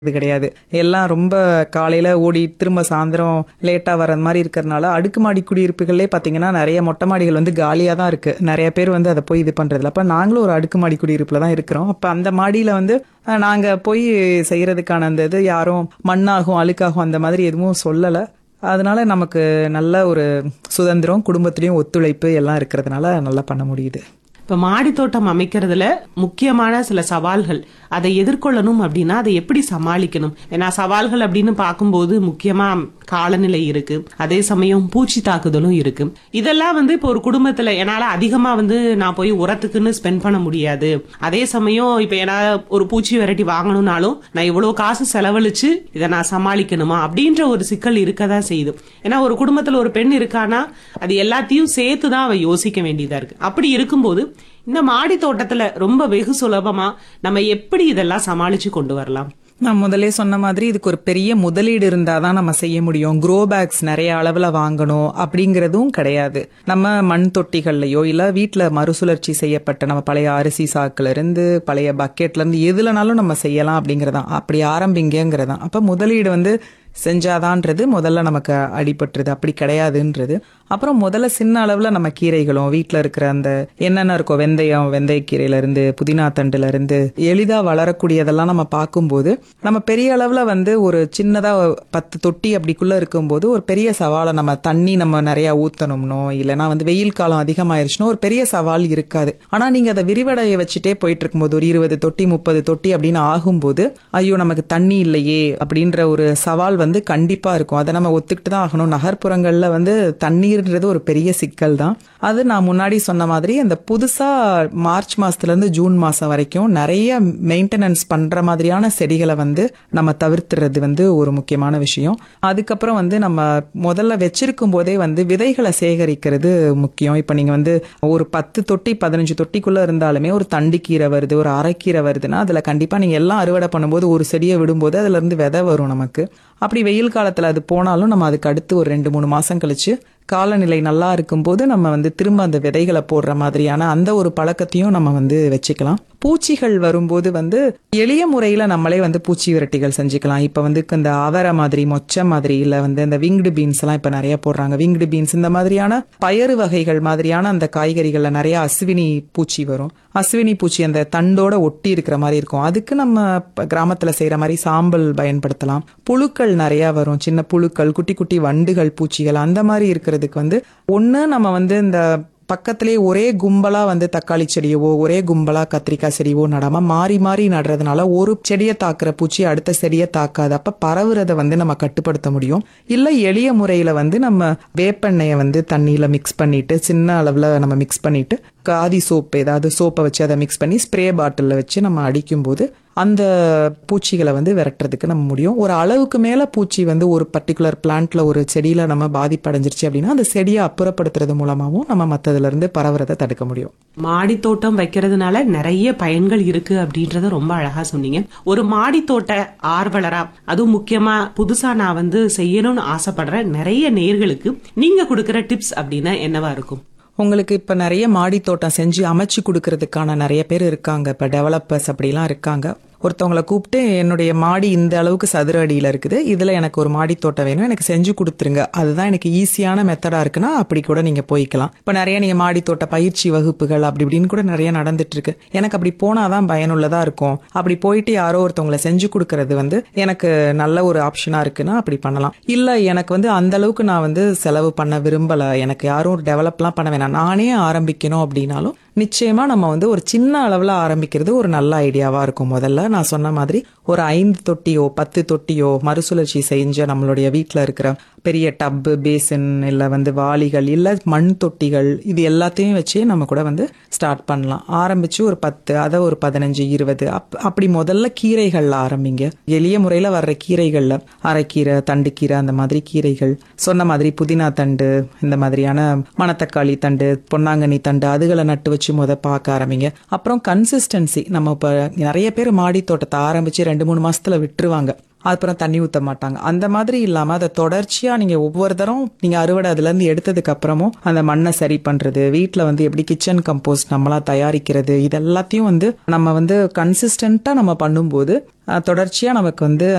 இது கிடையாது எல்லாம் ரொம்ப காலையில ஓடி திரும்ப சாயந்தரம் லேட்டா வர மாதிரி இருக்கிறதுனால அடுக்குமாடி குடியிருப்புகளே பாத்தீங்கன்னா நிறைய மொட்டை மாடிகள் வந்து காலியா தான் இருக்கு நிறைய பேர் வந்து அதை போய் இது பண்றதுல அப்ப நாங்களும் ஒரு அடுக்குமாடி குடியிருப்புல தான் இருக்கிறோம் அப்ப அந்த மாடியில வந்து அஹ், நாங்க போய் செய்யறதுக்கான அந்த இது யாரும் மண்ணாகும் அழுக்காகும் அந்த மாதிரி எதுவும் சொல்லல அதனால நமக்கு நல்ல ஒரு சுதந்திரம் குடும்பத்திலயும் ஒத்துழைப்பு எல்லாம் இருக்கிறதுனால நல்லா பண்ண முடியுது இப்ப மாடி தோட்டம் அமைக்கிறதுல முக்கியமான சில சவால்கள் அதை எதிர்கொள்ளணும் அப்படின்னா அதை எப்படி சமாளிக்கணும் ஏன்னா சவால்கள் அப்படின்னு பார்க்கும்போது முக்கியமா காலநிலை இருக்கு அதே சமயம் பூச்சி தாக்குதலும் இருக்கு இதெல்லாம் வந்து இப்போ ஒரு குடும்பத்துல என்னால அதிகமா வந்து நான் போய் உரத்துக்குன்னு ஸ்பெண்ட் பண்ண முடியாது அதே சமயம் இப்ப என்னால ஒரு பூச்சி வெரைட்டி வாங்கணும்னாலும் நான் இவ்வளவு காசு செலவழிச்சு இதை நான் சமாளிக்கணுமா அப்படின்ற ஒரு சிக்கல் இருக்கதான் செய்யுது ஏன்னா ஒரு குடும்பத்துல ஒரு பெண் இருக்கானா அது எல்லாத்தையும் சேர்த்து தான் அவ யோசிக்க வேண்டியதா இருக்கு அப்படி இருக்கும்போது இந்த மாடி தோட்டத்துல ரொம்ப வெகு சுலபமா நம்ம எப்படி இதெல்லாம் சமாளிச்சு கொண்டு வரலாம் நான் முதல்ல சொன்ன மாதிரி இதுக்கு ஒரு பெரிய முதலீடு இருந்தாதான் நம்ம செய்ய முடியும் க்ரோ பேக்ஸ் நிறைய அளவுல வாங்கணும் அப்படிங்கறதும் கிடையாது நம்ம மண் தொட்டிகள்லயோ இல்ல வீட்ல மறுசுழற்சி செய்யப்பட்ட நம்ம பழைய அரிசி சாக்குல இருந்து பழைய பக்கெட்ல இருந்து எதுலனாலும் நம்ம செய்யலாம் அப்படிங்கறதான் அப்படி ஆரம்பிங்கிறதான் அப்ப முதலீடு வந்து செஞ்சாதான்றது முதல்ல நமக்கு அடிபட்டுருது அப்படி கிடையாதுன்றது அப்புறம் முதல்ல சின்ன அளவுல நம்ம கீரைகளும் வீட்ல இருக்கிற அந்த என்னென்ன இருக்கோ வெந்தயம் வெந்தயக்கீரையில இருந்து புதினா தண்டுல இருந்து எளிதா வளரக்கூடியதெல்லாம் நம்ம பார்க்கும்போது நம்ம பெரிய அளவுல வந்து ஒரு சின்னதா பத்து தொட்டி அப்படிக்குள்ள இருக்கும்போது ஒரு பெரிய சவாலை நம்ம தண்ணி நம்ம நிறைய ஊத்தணும்னோ இல்லைன்னா வந்து வெயில் காலம் அதிகமாயிருச்சுன்னா ஒரு பெரிய சவால் இருக்காது ஆனா நீங்க அதை விரிவடைய வச்சுட்டே போயிட்டு இருக்கும்போது ஒரு இருபது தொட்டி முப்பது தொட்டி அப்படின்னு ஆகும்போது ஐயோ நமக்கு தண்ணி இல்லையே அப்படின்ற ஒரு சவால் வந்து கண்டிப்பா இருக்கும் அதை நம்ம ஒத்துக்கிட்டு தான் ஆகணும் நகர்ப்புறங்கள்ல வந்து தண்ணீர்ன்றது ஒரு பெரிய சிக்கல் தான் அது நான் முன்னாடி சொன்ன மாதிரி அந்த புதுசா மார்ச் மாசத்துல இருந்து ஜூன் மாசம் வரைக்கும் நிறைய மெயின்டெனன்ஸ் பண்ற மாதிரியான செடிகளை வந்து நம்ம தவிர்த்துறது வந்து ஒரு முக்கியமான விஷயம் அதுக்கப்புறம் வந்து நம்ம முதல்ல வச்சிருக்கும் போதே வந்து விதைகளை சேகரிக்கிறது முக்கியம் இப்ப நீங்க வந்து ஒரு பத்து தொட்டி பதினஞ்சு தொட்டிக்குள்ள இருந்தாலுமே ஒரு தண்டுக்கீரை வருது ஒரு அரைக்கீரை வருதுன்னா அதுல கண்டிப்பா நீங்க எல்லாம் அறுவடை பண்ணும்போது ஒரு செடியை விடும்போது அதுல இருந்து விதை வரும் நமக்கு அப்படி வெயில் காலத்துல அது போனாலும் நம்ம அதுக்கு அடுத்து ஒரு ரெண்டு மூணு மாசம் கழிச்சு காலநிலை நல்லா இருக்கும்போது நம்ம வந்து திரும்ப அந்த விதைகளை போடுற மாதிரியான அந்த ஒரு பழக்கத்தையும் நம்ம வந்து வச்சுக்கலாம் பூச்சிகள் வரும்போது வந்து எளிய முறையில நம்மளே வந்து பூச்சி விரட்டிகள் செஞ்சுக்கலாம் இப்ப வந்து இந்த அவரை மாதிரி மொச்சை மாதிரி இல்ல வந்து இந்த விங்டு பீன்ஸ் எல்லாம் இப்ப நிறைய போடுறாங்க விங்டு பீன்ஸ் இந்த மாதிரியான பயறு வகைகள் மாதிரியான அந்த காய்கறிகள்ல நிறைய அஸ்வினி பூச்சி வரும் அஸ்வினி பூச்சி அந்த தண்டோட ஒட்டி இருக்கிற மாதிரி இருக்கும் அதுக்கு நம்ம இப்ப கிராமத்துல செய்யற மாதிரி சாம்பல் பயன்படுத்தலாம் புழுக்கள் நிறைய வரும் சின்ன புழுக்கள் குட்டி குட்டி வண்டுகள் பூச்சிகள் அந்த மாதிரி இருக்கிறதுக்கு வந்து ஒண்ணு நம்ம வந்து இந்த பக்கத்திலே ஒரே கும்பலா வந்து தக்காளி செடியவோ ஒரே கும்பலா கத்திரிக்காய் செடியவோ நடாம மாறி மாறி நடுறதுனால ஒரு செடியை தாக்குற பூச்சி அடுத்த செடியை தாக்காது அப்ப பரவுறத வந்து நம்ம கட்டுப்படுத்த முடியும் இல்ல எளிய முறையில வந்து நம்ம வேப்பெண்ணெயை வந்து தண்ணியில மிக்ஸ் பண்ணிட்டு சின்ன அளவுல நம்ம மிக்ஸ் பண்ணிட்டு காதி சோப் ஏதாவது சோப்பை வச்சு அதை மிக்ஸ் பண்ணி ஸ்ப்ரே பாட்டிலில் வச்சு நம்ம அடிக்கும்போது அந்த பூச்சிகளை வந்து விரட்டுறதுக்கு நம்ம முடியும் ஒரு அளவுக்கு மேல பூச்சி வந்து ஒரு பர்டிகுலர் பிளான்ட்ல ஒரு செடியில நம்ம பாதிப்படைஞ்சிருச்சு அப்படின்னா அந்த செடியை அப்புறப்படுத்துறது மூலமாவும் நம்ம மத்ததுல இருந்து பரவுறதை தடுக்க முடியும் மாடி தோட்டம் வைக்கிறதுனால நிறைய பயன்கள் இருக்கு அப்படின்றத ரொம்ப அழகா சொன்னீங்க ஒரு மாடி தோட்ட ஆர்வலரா அதுவும் முக்கியமா புதுசா நான் வந்து செய்யணும்னு ஆசைப்படுற நிறைய நேர்களுக்கு நீங்க கொடுக்கிற டிப்ஸ் அப்படின்னா என்னவா இருக்கும் உங்களுக்கு இப்ப நிறைய மாடி தோட்டம் செஞ்சு அமைச்சு கொடுக்கறதுக்கான நிறைய பேர் இருக்காங்க இப்ப டெவலப்பர்ஸ் அப்படிலாம் இருக்காங்க ஒருத்தவங்களை கூப்பிட்டு என்னுடைய மாடி இந்த அளவுக்கு சதுர அடியில இருக்குது இதுல எனக்கு ஒரு மாடி தோட்டம் வேணும் எனக்கு செஞ்சு கொடுத்துருங்க அதுதான் எனக்கு ஈஸியான மெத்தடா இருக்குன்னா அப்படி கூட நீங்க போய்க்கலாம் இப்ப நிறைய நீங்க மாடி தோட்ட பயிற்சி வகுப்புகள் அப்படி இப்படின்னு கூட நிறைய நடந்துட்டு இருக்கு எனக்கு அப்படி போனாதான் பயனுள்ளதா இருக்கும் அப்படி போயிட்டு யாரோ ஒருத்தவங்களை செஞ்சு கொடுக்கறது வந்து எனக்கு நல்ல ஒரு ஆப்ஷனா இருக்குன்னா அப்படி பண்ணலாம் இல்ல எனக்கு வந்து அந்த அளவுக்கு நான் வந்து செலவு பண்ண விரும்பல எனக்கு யாரும் டெவலப்லாம் பண்ண வேணாம் நானே ஆரம்பிக்கணும் அப்படின்னாலும் நிச்சயமா நம்ம வந்து ஒரு சின்ன அளவுல ஆரம்பிக்கிறது ஒரு நல்ல ஐடியாவா இருக்கும் முதல்ல நான் சொன்ன மாதிரி ஒரு ஐந்து தொட்டியோ பத்து தொட்டியோ மறுசுழற்சி செஞ்ச நம்மளுடைய வீட்ல இருக்கிற பெரிய டப்பு பேசின் இல்ல வந்து வாளிகள் இல்ல மண் தொட்டிகள் இது எல்லாத்தையும் வச்சு நம்ம கூட வந்து ஸ்டார்ட் பண்ணலாம் ஆரம்பிச்சு ஒரு பத்து அதை ஒரு பதினஞ்சு இருபது அப் அப்படி முதல்ல கீரைகள்ல ஆரம்பிங்க எளிய முறையில வர்ற கீரைகள்ல அரைக்கீரை தண்டுக்கீரை அந்த மாதிரி கீரைகள் சொன்ன மாதிரி புதினா தண்டு இந்த மாதிரியான மணத்தக்காளி தண்டு பொன்னாங்கண்ணி தண்டு அதுகளை நட்டு வச்சு முத பார்க்க ஆரம்பிங்க அப்புறம் கன்சிஸ்டன்சி நம்ம இப்ப நிறைய பேர் மாடி தோட்டத்தை ஆரம்பிச்சு ரெண்டு மூணு மாசத்துல விட்டுருவாங்க அப்புறம் தண்ணி ஊத்த மாட்டாங்க அந்த மாதிரி இல்லாம அதை தொடர்ச்சியா நீங்க ஒவ்வொரு தரம் நீங்க அறுவடை அதுல இருந்து எடுத்ததுக்கு அப்புறமும் அந்த மண்ணை சரி பண்றது வீட்ல வந்து எப்படி கிச்சன் கம்போஸ்ட் நம்மளா தயாரிக்கிறது இது எல்லாத்தையும் வந்து நம்ம வந்து கன்சிஸ்டன்டா நம்ம பண்ணும்போது அஹ், தொடர்ச்சியா நமக்கு வந்து